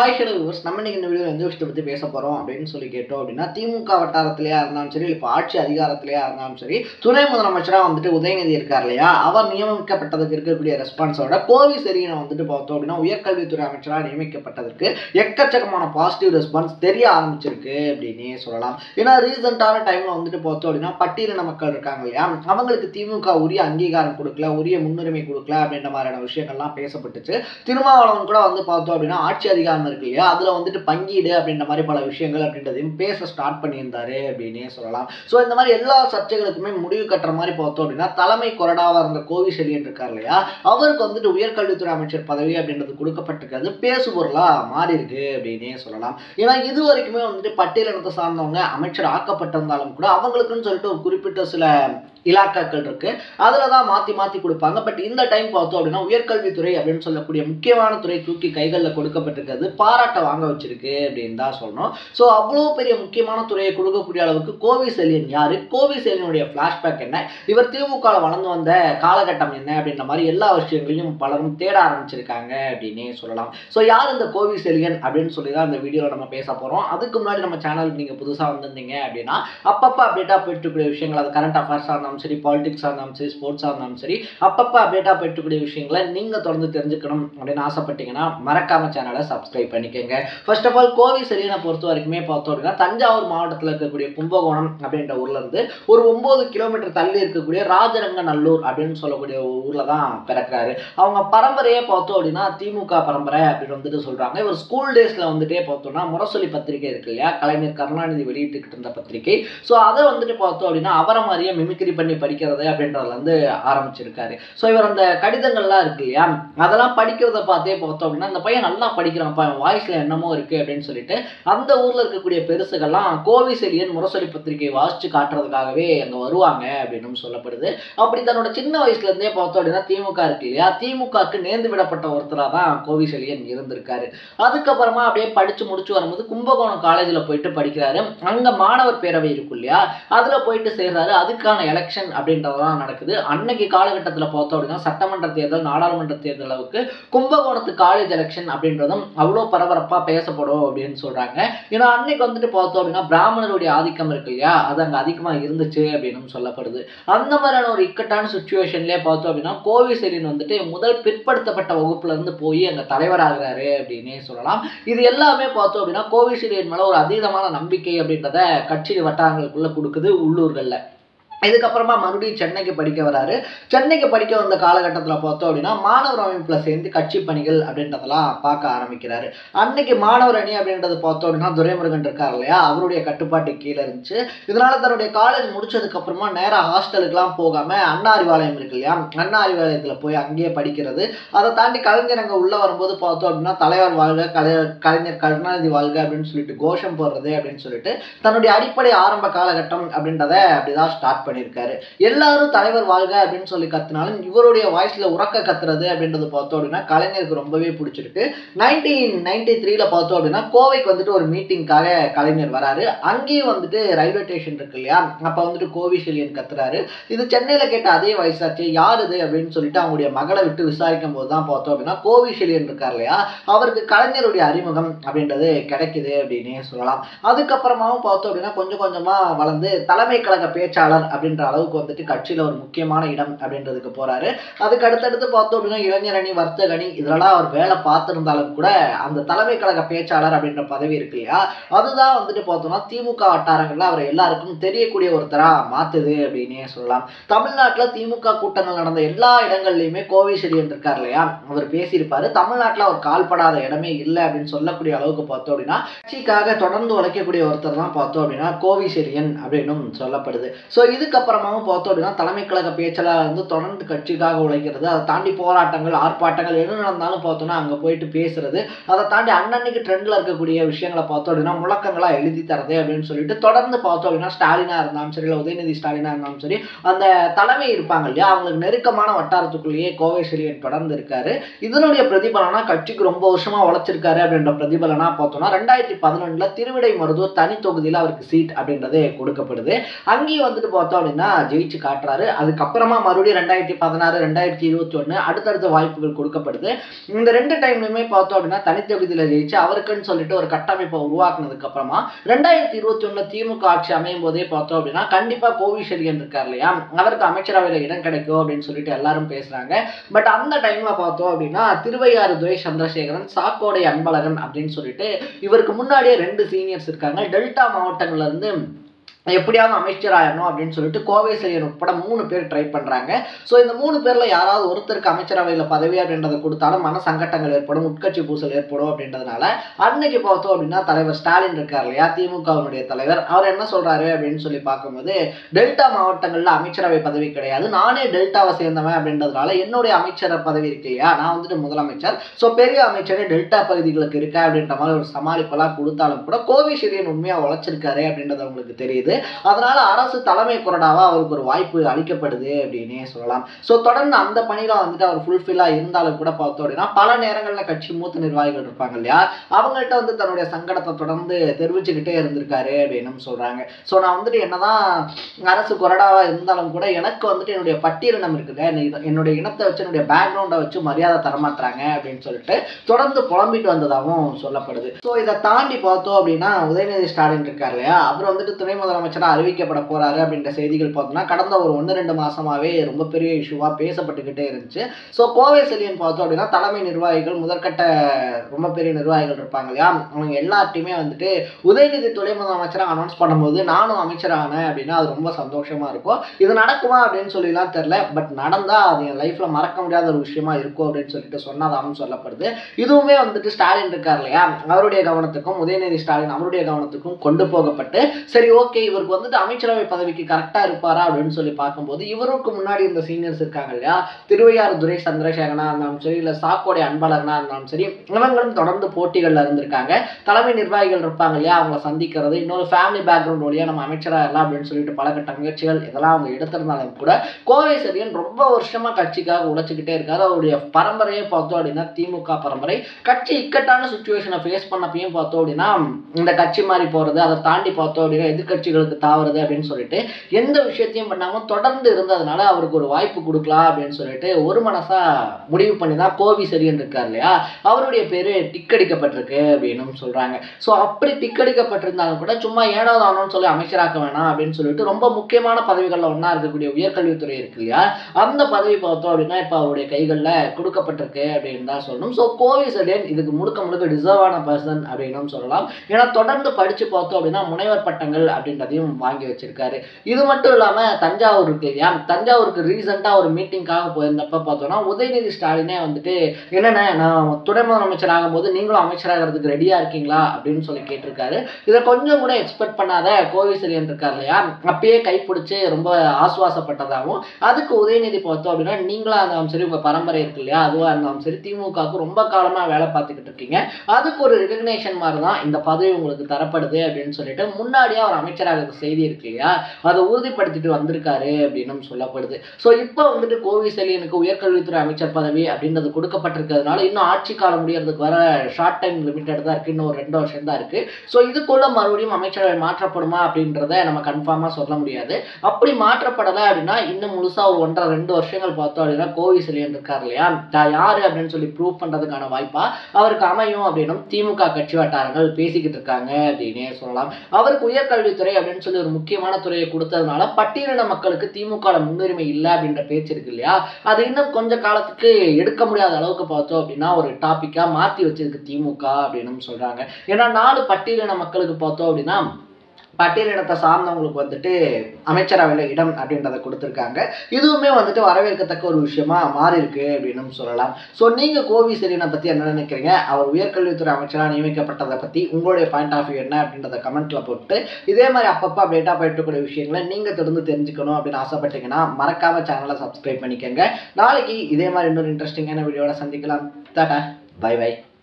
hi hello viewers நம்ம இன்னைக்கு இந்த வீடியோ எந்த விஷயத்தை பற்றி பேச போகிறோம் அப்படின்னு சொல்லி கேட்டோம் அப்படின்னா திமுக வட்டாரத்திலேயா இருந்தாலும் சரி இப்போ ஆட்சி அதிகாரத்திலேயா இருந்தாலும் சரி துணை முதலமைச்சராக வந்துட்டு உதயநிதி இருக்கார் இல்லையா அவர் நியமிக்கப்பட்டதுக்கு இருக்கக்கூடிய ரெஸ்பான்ஸோட கோவி செரியனை வந்துட்டு பார்த்தோம் அப்படின்னா உயர்கல்வித்துறை அமைச்சராக நியமிக்கப்பட்டதற்கு எக்கச்சக்கமான பாசிட்டிவ் ரெஸ்பான்ஸ் தெரிய ஆரம்பிச்சிருக்கு அப்படின்னே சொல்லலாம் ஏன்னா ரீசெண்டான டைமில் வந்துட்டு பார்த்தோம் அப்படின்னா பட்டியலின மக்கள் இருக்காங்க இல்லையா அவங்களுக்கு திமுக உரிய அங்கீகாரம் கொடுக்கல உரிய முன்னுரிமை கொடுக்கல அப்படின்ற மாதிரியான விஷயங்கள்லாம் பேசப்பட்டுச்சு திருமாவளவன் கூட வந்து பார்த்தோம் அப்படின்னா ஆட்சி அதிகாரம் இருக்கு இல்லையா அதில் வந்துட்டு பங்கீடு அப்படின்ற மாதிரி பல விஷயங்கள் அப்படின்றதையும் பேச ஸ்டார்ட் பண்ணியிருந்தாரு அப்படின்னே சொல்லலாம் ஸோ இந்த மாதிரி எல்லா சர்ச்சைகளுக்குமே முடிவு கட்டுற மாதிரி பார்த்தோம் அப்படின்னா தலைமை கொறடாவாக இருந்த கோவி செலியன் இருக்கார் இல்லையா அவருக்கு வந்துட்டு உயர்கல்வித்துறை அமைச்சர் பதவி அப்படின்றது கொடுக்கப்பட்டிருக்கிறது பேசுபொருளாக மாறி இருக்கு அப்படின்னே சொல்லலாம் ஏன்னா இது வரைக்குமே வந்துட்டு பட்டியலினத்தை சார்ந்தவங்க அமைச்சர் ஆக்கப்பட்டிருந்தாலும் கூட அவங்களுக்குன்னு சொல்லிட்டு ஒரு குறிப்பிட்ட சில இலாக்காக்கள் இருக்கு அதில் தான் மாற்றி மாற்றி கொடுப்பாங்க பட் இந்த டைம் பார்த்தோம் அப்படின்னா உயர்கல்வித்துறை அப்படின்னு சொல்லக்கூடிய முக்கியமான துறை தூக்கி கைகளில் கொடுக்கப்பட்டிருக்கிறது பாராட்ட வாங்க வச்சிருக்கு அப்படின்னு தான் சொல்லணும் ஸோ அவ்வளோ பெரிய முக்கியமான துறையை கொடுக்கக்கூடிய அளவுக்கு கோவி செலியன் யார் கோவி செலியனுடைய ஃப்ளாஷ்பேக் என்ன இவர் திமுகவில் வளர்ந்து வந்த காலகட்டம் என்ன அப்படின்ற மாதிரி எல்லா விஷயங்களையும் பலரும் தேட ஆரம்பிச்சிருக்காங்க அப்படின்னே சொல்லலாம் ஸோ யார் இந்த கோவி செலியன் அப்படின்னு சொல்லி தான் இந்த வீடியோவில் நம்ம பேச போகிறோம் அதுக்கு முன்னாடி நம்ம சேனலுக்கு நீங்கள் புதுசாக வந்திருந்தீங்க அப்படின்னா அப்பப்போ அப்டேட்டாக போயிட்டு இருக்கக்கூடிய விஷயங்கள் அது கரண்ட் அஃபேர்ஸாக இருந்தாலும் சரி பாலிடிக்ஸாக இருந்தாலும் சரி ஸ்போர்ட்ஸாக இருந்தாலும் சரி அப்பப்போ அப்டேட்டாக போயிட்டு இருக்கக்கூடிய விஷயங்களை நீங்கள் தொடர்ந்து தெரிஞ்சுக்கணும் அப்படின்னு ஆசைப்பட்டீங்கன்னா மறக்காம சேனலை சப்ஸ்கிரைப் பண்ணிக்கோங்க ஃபர்ஸ்ட் ஆஃப் ஆல் கோவி செலியனை பொறுத்த வரைக்குமே பார்த்தோம் அப்படின்னா தஞ்சாவூர் மாவட்டத்தில் இருக்கக்கூடிய கும்பகோணம் அப்படின்ற ஊர்ல இருந்து ஒரு ஒன்பது கிலோமீட்டர் தள்ளி இருக்கக்கூடிய ராஜரங்கநல்லூர் அப்படின்னு சொல்லக்கூடிய ஒரு ஊரில் தான் பிறக்கிறாரு அவங்க பரம்பரையே பார்த்தோம் அப்படின்னா திமுக பரம்பரை அப்படின்னு வந்துட்டு சொல்கிறாங்க இவர் ஸ்கூல் டேஸில் வந்துட்டே பார்த்தோம்னா முரசொலி பத்திரிகை இருக்கு இல்லையா கலைஞர் கருணாநிதி வெளியிட்டுக்கிட்டு இருந்த பத்திரிகை ஸோ அதை வந்துட்டு பார்த்தோம் அப்படின்னா அவரை மாதிரியே மிமிக்ரி பண்ணி படிக்கிறது அப்படின்றதுல இருந்து ஆரம்பிச்சிருக்காரு ஸோ இவர் அந்த கடிதங்கள்லாம் இருக்கு இல்லையா அதெல்லாம் படிக்கிறத பார்த்தே பார்த்தோம் அப்படின்னா இந்த பையன் நல்லா படிக்கிறான்ப்பா வாய்ஸில் என்னமோ இருக்குது அப்படின்னு சொல்லிட்டு அந்த ஊரில் இருக்கக்கூடிய பெருசுகள்லாம் கோவி செலியன் முரசொலி பத்திரிகை வாசித்து காட்டுறதுக்காகவே அங்கே வருவாங்க அப்படின்னு சொல்லப்படுது அப்படி தன்னோட சின்ன வயசுலேருந்தே பார்த்தோம் அப்படின்னா திமுக இருக்கு இல்லையா திமுகவுக்கு நேர்ந்து விடப்பட்ட ஒருத்தராக தான் கோவி செலியன் இருந்திருக்காரு அதுக்கப்புறமா அப்படியே படித்து முடிச்சு வரும்போது கும்பகோணம் காலேஜில் போயிட்டு படிக்கிறாரு அங்கே மாணவர் பேரவை இருக்கும் இல்லையா அதில் போயிட்டு சேர்றாரு அதுக்கான எலெக்ஷன் அப்படின்றதெல்லாம் நடக்குது அன்னைக்கு காலகட்டத்தில் பார்த்தோம் அப்படின்னா சட்டமன்ற தேர்தல் நாடாளுமன்ற தேர்தல் அளவுக்கு கும்பகோணத்து காலேஜ் எலெக்ஷன் அப்படின்றதும் அவ்வளோ பரபரப்பாக பேசப்படும் அப்படின்னு சொல்கிறாங்க ஏன்னா அன்னைக்கு வந்துட்டு பார்த்தோம் அப்படின்னா பிராமணருடைய ஆதிக்கம் இருக்கு இல்லையா அது அங்கே அதிகமாக இருந்துச்சு அப்படின்னு சொல்லப்படுது அந்த மாதிரியான ஒரு இக்கட்டான சுச்சுவேஷன்லேயே பார்த்தோம் அப்படின்னா கோவி செலின் வந்துட்டு முதல் பிற்படுத்தப்பட்ட வகுப்புல இருந்து போய் அங்கே தலைவராகிறாரு அப்படின்னே சொல்லலாம் இது எல்லாமே பார்த்தோம் அப்படின்னா கோவி செலியன் மேலே ஒரு அதீதமான நம்பிக்கை அப்படின்றத கட்சி வட்டாரங்களுக்குள்ள கொடுக்குது உள்ளூர்களில் இதுக்கப்புறமா மறுபடியும் சென்னைக்கு படிக்க வராரு சென்னைக்கு படிக்க வந்த காலகட்டத்தில் பார்த்தோம் அப்படின்னா மாணவர் அமைப்பில் சேர்ந்து கட்சி பணிகள் அப்படின்றதெல்லாம் பார்க்க ஆரம்பிக்கிறாரு அன்னைக்கு மாணவர் அணி அப்படின்றது பார்த்தோம் அப்படின்னா துரைமுருகன் இருக்கார் இல்லையா அவருடைய கட்டுப்பாட்டு கீழே இருந்துச்சு இதனால தன்னுடைய காலேஜ் முடிச்சதுக்கு அப்புறமா நேராக ஹாஸ்டலுக்குலாம் போகாம அண்ணா அறிவாலயம் இருக்கு இல்லையா அண்ணா அறிவாலயத்தில் போய் அங்கேயே படிக்கிறது அதை தாண்டி கலைஞர் அங்கே உள்ள வரும்போது பார்த்தோம் அப்படின்னா தலைவர் வாழ்க கலை கலைஞர் கருணாநிதி வாழ்க அப்படின்னு சொல்லிட்டு கோஷம் போடுறது அப்படின்னு சொல்லிட்டு தன்னுடைய அடிப்படை ஆரம்ப காலகட்டம் அப்படின்றத அப்படிதான் ஸ்டார்ட் பண்ணியிருக்காரு எல்லாரும் தலைவர் வாழ்க அப்படின்னு சொல்லி கத்துனாலும் இவருடைய வாய்ஸ்ல உறக்க கத்துறது அப்படின்றது பார்த்தோம் அப்படின்னா கலைஞருக்கு ரொம்பவே பிடிச்சிருக்கு நைன்டீன் நைன்டி த்ரீல பார்த்தோம் அப்படின்னா கோவைக்கு வந்துட்டு ஒரு மீட்டிங்காக கலைஞர் வராரு அங்கேயும் வந்துட்டு ரயில்வே ஸ்டேஷன் இருக்கு இல்லையா அப்போ வந்துட்டு கோவிஷெலியன் கத்துறாரு இது சென்னையில் கேட்ட அதே வயசாச்சு யார் இது அப்படின்னு சொல்லிட்டு அவங்களுடைய மகளை விட்டு விசாரிக்கும் போது தான் பார்த்தோம் அப்படின்னா கோவிஷெலியன் இருக்கார் இல்லையா அவருக்கு கலைஞருடைய அறிமுகம் அப்படின்றது கிடைக்குது அப்படின்னே சொல்லலாம் அதுக்கப்புறமாவும் பார்த்தோம் அப்படின்னா கொஞ்சம் கொஞ்சமாக வளர்ந்து தலைமை கழக பேச்சாளர் அப்படின்ற அளவுக்கு வந்துட்டு கட்சியில் ஒரு முக்கியமான இடம் அப்படின்றதுக்கு போறாரு அதுக்கு அடுத்தடுத்து பார்த்தோம் அப்படின்னா இளைஞர் அணி வர்த்தக அணி இதெல்லாம் அவர் வேலை பார்த்துருந்தாலும் கூட அந்த தலைமை கழக பேச்சாளர் அப்படின்ற பதவி இருக்கு இல்லையா அதுதான் வந்துட்டு பார்த்தோம்னா திமுக வட்டாரங்கள்ல அவர் எல்லாருக்கும் தெரியக்கூடிய ஒருத்தரா மாத்துது அப்படின்னே சொல்லலாம் தமிழ்நாட்டில் திமுக கூட்டங்கள் நடந்த எல்லா இடங்கள்லையுமே கோவை செடியன் இருக்கார் இல்லையா அவர் பேசியிருப்பாரு தமிழ்நாட்டில் அவர் கால்படாத இடமே இல்லை அப்படின்னு சொல்லக்கூடிய அளவுக்கு பார்த்தோம் அப்படின்னா கட்சிக்காக தொடர்ந்து உழைக்கக்கூடிய ஒருத்தர் தான் பார்த்தோம் அப்படின்னா கோவி செடியன் அப்படின்னும் சொல்லப்படுது ஸோ இதுக்கப்புறமாவும் பார்த்தோம் அப்படின்னா தலைமை கழக பேச்சாளர் வந்து தொடர்ந்து கட்சிக்காக உழைக்கிறது அதை தாண்டி போராட்டங்கள் ஆர்ப்பாட்டங்கள் எது நடந்தாலும் பார்த்தோம்னா அங்கே போயிட்டு பேசுறது அதை தாண்டி அன்னன்னைக்கு ட்ரெண்டில் இருக்கக்கூடிய விஷயங்களை பார்த்தோம் அப்படின்னா முழக்கங்களாக எழுதி தரது அப்படின்னு சொல்லிட்டு தொடர்ந்து பார்த்தோம் அப்படின்னா ஸ்டாலினாக இருந்தாலும் சரி இல்லை உதயநிதி ஸ்டாலினாக இருந்தாலும் சரி அந்த தலைமை இருப்பாங்க இல்லையா அவங்களுக்கு நெருக்கமான வட்டாரத்துக்குள்ளேயே கோவை செலியன் தொடர்ந்து இருக்காரு இதனுடைய பிரதிபலனா கட்சிக்கு ரொம்ப வருஷமா உழைச்சிருக்காரு அப்படின்ற பிரதிபலனா பார்த்தோம்னா ரெண்டாயிரத்தி பதினொன்றில் திருவிடை மருதூர் தனி தொகுதியில் அவருக்கு சீட் அப்படின்றது கொடுக்கப்படுது அங்கேயும் வந்துட்டு பார்த்தோம் பார்த்தோம் அப்படின்னா ஜெயிச்சு காட்டுறாரு அதுக்கப்புறமா மறுபடியும் ரெண்டாயிரத்தி பதினாறு ரெண்டாயிரத்தி இருபத்தி ஒன்று அடுத்தடுத்த வாய்ப்புகள் கொடுக்கப்படுது இந்த ரெண்டு டைம்லையுமே பார்த்தோம் அப்படின்னா தனித்தொகுதியில் ஜெயிச்சு அவருக்குன்னு சொல்லிட்டு ஒரு கட்டமைப்பை உருவாக்குனதுக்கு அப்புறமா ரெண்டாயிரத்தி இருபத்தி ஒண்ணுல திமுக ஆட்சி அமையும் போதே பார்த்தோம் அப்படின்னா கண்டிப்பா கோவிஷெல்யன் இருக்கார் இல்லையா அவருக்கு அமைச்சரவையில் இடம் கிடைக்கும் அப்படின்னு சொல்லிட்டு எல்லாரும் பேசுறாங்க பட் அந்த டைம்ல பார்த்தோம் அப்படின்னா திருவையாறு துரை சந்திரசேகரன் சாக்கோடை அன்பழகன் அப்படின்னு சொல்லிட்டு இவருக்கு முன்னாடியே ரெண்டு சீனியர்ஸ் இருக்காங்க டெல்டா மாவட்டங்கள்ல இருந்து எப்படியாவது அமைச்சர் ஆயிடணும் அப்படின்னு சொல்லிட்டு கோவை செல்வன் உட்பட மூணு பேர் ட்ரை பண்றாங்க ஸோ இந்த மூணு பேர்ல யாராவது ஒருத்தருக்கு அமைச்சரவையில் பதவி அப்படின்றத கொடுத்தாலும் மன சங்கட்டங்கள் ஏற்படும் உட்கட்சி பூசல் ஏற்படும் அப்படின்றதுனால அன்னைக்கு பார்த்தோம் அப்படின்னா தலைவர் ஸ்டாலின் இருக்கார் இல்லையா திமுகவினுடைய தலைவர் அவர் என்ன சொல்றாரு அப்படின்னு சொல்லி பார்க்கும்போது டெல்டா மாவட்டங்கள்ல அமைச்சரவை பதவி கிடையாது நானே டெல்டாவை சேர்ந்தவன் அப்படின்றதுனால என்னுடைய அமைச்சர் பதவி இருக்கு இல்லையா நான் வந்துட்டு முதலமைச்சர் ஸோ பெரிய அமைச்சரே டெல்டா பகுதிகளுக்கு இருக்கா அப்படின்ற மாதிரி ஒரு சமாளிப்பெல்லாம் கொடுத்தாலும் கூட கோவிஷெல்யன் உண்மையா உழைச்சிருக்காரு அப்படின்றது அவங்களுக்கு தெரியுது அதனால அரசு தலைமை கொறடாவா அவருக்கு ஒரு வாய்ப்பு அளிக்கப்படுது அப்படின்னே சொல்லலாம் ஸோ தொடர்ந்து அந்த பணியில வந்துட்டு அவர் ஃபுல்ஃபில்லா இருந்தாலும் கூட பார்த்தோம் அப்படின்னா பல நேரங்களில் கட்சி மூத்த நிர்வாகிகள் இருப்பாங்க இல்லையா அவங்கள்ட்ட வந்து தன்னுடைய சங்கடத்தை தொடர்ந்து தெரிவிச்சுக்கிட்டே இருந்திருக்காரு அப்படின்னு சொல்றாங்க ஸோ நான் வந்துட்டு என்னதான் அரசு கொறடாவா இருந்தாலும் கூட எனக்கு வந்துட்டு என்னுடைய பட்டியலினம் இருக்குல்ல என்னை- என்னுடைய இனத்தை வச்சு என்னுடைய பேக்ரவுண்டை வச்சு மரியாதை தரமாட்டாங்க அப்படின்னு சொல்லிட்டு தொடர்ந்து புலம்பிட்டு வந்ததாகவும் சொல்லப்படுது ஸோ இதை தாண்டி பார்த்தோம் அப்படின்னா உதயநிதி ஸ்டாலின் இருக்கார் இல்லையா அவர் வந்துட்டு துணை முதலமைச்சராக அறிவிக்கப்பட போறாரு அப்படின்ற செய்திகள் பார்த்தோம்னா கடந்த ஒரு ஒன்று ரெண்டு மாசமாவே ரொம்ப பெரிய இஷ்யூவா பேசப்பட்டுக்கிட்டே இருந்துச்சு ஸோ கோவை செல்லியன் பார்த்தோம் அப்படின்னா தலைமை நிர்வாகிகள் முதற்கட்ட ரொம்ப பெரிய நிர்வாகிகள் இருப்பாங்க இல்லையா அவங்க எல்லார்ட்டையுமே வந்துட்டு உதயநிதி துணை முதலமைச்சராக அனௌன்ஸ் பண்ணும்போது நானும் அமைச்சரானேன் அப்படின்னா அது ரொம்ப சந்தோஷமா இருக்கும் இது நடக்குமா அப்படின்னு சொல்லிலாம் தெரில பட் நடந்தா அது என் லைஃப்ல மறக்க முடியாத ஒரு விஷயமா இருக்கும் அப்படின்னு சொல்லிட்டு சொன்னதாகவும் சொல்லப்படுது இதுவுமே வந்துட்டு ஸ்டாலின் இருக்கார் இல்லையா அவருடைய கவனத்துக்கும் உதயநிதி ஸ்டாலின் அவருடைய கவனத்துக்கும் கொண்டு போகப்பட்டு சரி ஓகே இவருக்கு வந்துட்டு அமைச்சரவை பதவிக்கு கரெக்டா இருப்பாரா அப்படின்னு சொல்லி பார்க்கும்போது இவருக்கு முன்னாடி இந்த சீனியர்ஸ் இருக்காங்க இல்லையா திருவையாறு துரை சந்திரசேகரனா இருந்தாலும் சரி இல்ல சாக்கோடை அன்பழகனா இருந்தாலும் சரி இவங்களும் தொடர்ந்து போட்டிகள்ல இருந்திருக்காங்க தலைமை நிர்வாகிகள் இருப்பாங்க இல்லையா அவங்கள சந்திக்கிறது இன்னொரு ஃபேமிலி பேக்ரவுண்ட் வழியா நம்ம அமைச்சராகலாம் அப்படின்னு சொல்லிட்டு பல கட்ட முயற்சிகள் இதெல்லாம் அவங்க எடுத்திருந்தாலும் கூட கோவை செல்வன் ரொம்ப வருஷமா கட்சிக்காக உழைச்சிக்கிட்டே இருக்காரு அவருடைய பரம்பரையை பார்த்தோம் அப்படின்னா திமுக பரம்பரை கட்சி இக்கட்டான சுச்சுவேஷனை ஃபேஸ் பண்ணப்பையும் பார்த்தோம் அப்படின்னா இந்த கட்சி மாதிரி போறது அதை தாண்டி பார்த்தோம் அப்படின்னா எதிர்க்கட்சிகளுக்கு தாவறது அப்படின்னு சொல்லிட்டு எந்த விஷயத்தையும் பண்ணாம தொடர்ந்து இருந்ததுனால அவருக்கு ஒரு வாய்ப்பு கொடுக்கலாம் அப்படின்னு சொல்லிட்டு ஒரு மனசா முடிவு பண்ணி தான் கோவி செரியன் இருக்கார் இல்லையா அவருடைய பேரு டிக்கடிக்கப்பட்டிருக்கு அப்படின்னு சொல்றாங்க ஸோ அப்படி டிக்கடிக்கப்பட்டிருந்தாலும் கூட சும்மா ஏனோ தானோன்னு சொல்லி அமைச்சராக்க வேணாம் அப்படின்னு சொல்லிட்டு ரொம்ப முக்கியமான பதவிகளில் ஒன்றா இருக்கக்கூடிய உயர்கல்வித்துறை இருக்கு இல்லையா அந்த பதவி பார்த்தோம் அப்படின்னா இப்போ அவருடைய கைகளில் கொடுக்கப்பட்டிருக்கு அப்படின்னு தான் சொல்லணும் ஸோ கோவி செல்லியன் இதுக்கு முழுக்க முழுக்க டிசர்வான பர்சன் அப்படின்னும் சொல்லலாம் ஏன்னா தொடர்ந்து படிச்சு பார்த்தோம் அப்படின்னா முனைவர் பட்டங்கள் அப்படின்றதையும் வாங்கி வச்சிருக்காரு இது மட்டும் இல்லாம தஞ்சாவூர் இருக்கு இல்லையா தஞ்சாவூருக்கு ரீசெண்டா ஒரு மீட்டிங்காக போயிருந்தப்ப பார்த்தோம்னா உதயநிதி ஸ்டாலினே வந்துட்டு என்னண்ணே நான் துணை முதலமைச்சர் ஆகும்போது நீங்களும் அமைச்சராகிறதுக்கு ரெடியா இருக்கீங்களா அப்படின்னு சொல்லி கேட்டிருக்காரு இதை கொஞ்சம் கூட எக்ஸ்பெக்ட் பண்ணாத கோவிசெலியன் இருக்கார் இல்லையா அப்பயே கைப்பிடிச்சு ரொம்ப ஆசுவாசப்பட்டதாகவும் அதுக்கு உதயநிதி பார்த்தோம் அப்படின்னா நீங்களா இருந்தாலும் சரி உங்க பரம்பரை இருக்கு இல்லையா அதுவா இருந்தாலும் சரி திமுகவுக்கு ரொம்ப காலமா வேலை பார்த்துக்கிட்டு இருக்கீங்க அதுக்கு ஒரு ரெகக்னேஷன் மாதிரி தான் இந்த பதவி உங்களுக்கு தரப்படுது அப்படின்னு சொல்லிட்டு முன்னாடியே அவர் அமைச்சராக செய்தி இருக்கு இல்லையா அதை உறுதிப்படுத்திட்டு வந்திருக்காரு அப்படின்னு சொல்லப்படுது ஸோ இப்போ வந்துட்டு கோவி செலியனுக்கு உயர்கல்வித்துறை அமைச்சர் பதவி அப்படின்றது கொடுக்கப்பட்டிருக்கிறதுனால இன்னும் ஆட்சி காலம் முடியறதுக்கு வர ஷார்ட் டைம் லிமிட்டட் தான் இருக்கு இன்னும் ஒரு ரெண்டு வருஷம் தான் இருக்கு ஸோ இதுக்குள்ள மறுபடியும் அமைச்சரவை மாற்றப்படுமா அப்படின்றத நம்ம கன்ஃபார்மாக சொல்ல முடியாது அப்படி மாற்றப்படலை அப்படின்னா இன்னும் முழுசா ஒரு ஒன்றரை ரெண்டு வருஷங்கள் பார்த்தோம் அப்படின்னா கோவி செலியன் இருக்கார் இல்லையா தான் யாரு அப்படின்னு சொல்லி ப்ரூவ் பண்றதுக்கான வாய்ப்பா அவருக்கு அமையும் அப்படின்னும் திமுக கட்சி வட்டாரங்கள் பேசிக்கிட்டு இருக்காங்க அப்படின்னே சொல்லலாம் அவருக்கு உயர்கல்வித்துறை அப்படின்னு சொல்லி ஒரு முக்கியமான துறையை கொடுத்ததுனால பட்டியலின மக்களுக்கு திமுக முன்னுரிமை இல்லை அப்படின்ற பேச்சு இருக்கு இல்லையா அது இன்னும் கொஞ்ச காலத்துக்கு எடுக்க முடியாத அளவுக்கு பார்த்தோம் அப்படின்னா ஒரு டாபிக்கா மாத்தி வச்சிருக்கு திமுக அப்படின்னு சொல்றாங்க ஏன்னா நாலு பட்டியலின மக்களுக்கு பார்த்தோம் அப்படின்னா பட்டியலினத்தை சார்ந்தவங்களுக்கு வந்துட்டு அமைச்சரவையில் இடம் அப்படின்றத கொடுத்துருக்காங்க இதுவுமே வந்துட்டு வரவேற்கத்தக்க ஒரு விஷயமா மாறி இருக்கு அப்படின்னு சொல்லலாம் ஸோ நீங்க கோவி செலினை பத்தி என்ன நினைக்கிறீங்க அவர் உயர்கல்வித்துறை அமைச்சராக நியமிக்கப்பட்டதை பத்தி உங்களுடைய பாயிண்ட் ஆஃப் வியூ என்ன அப்படின்றத கமெண்ட்ல போட்டு இதே மாதிரி அப்பப்போ அப்டேட்டாக போயிட்டு இருக்கக்கூடிய விஷயங்களை நீங்க தொடர்ந்து தெரிஞ்சுக்கணும் அப்படின்னு ஆசைப்பட்டீங்கன்னா மறக்காம சேனலை சப்ஸ்கிரைப் பண்ணிக்கோங்க நாளைக்கு இதே மாதிரி இன்னொரு இன்ட்ரெஸ்டிங்கான வீடியோட சந்திக்கலாம் டாடா பை பை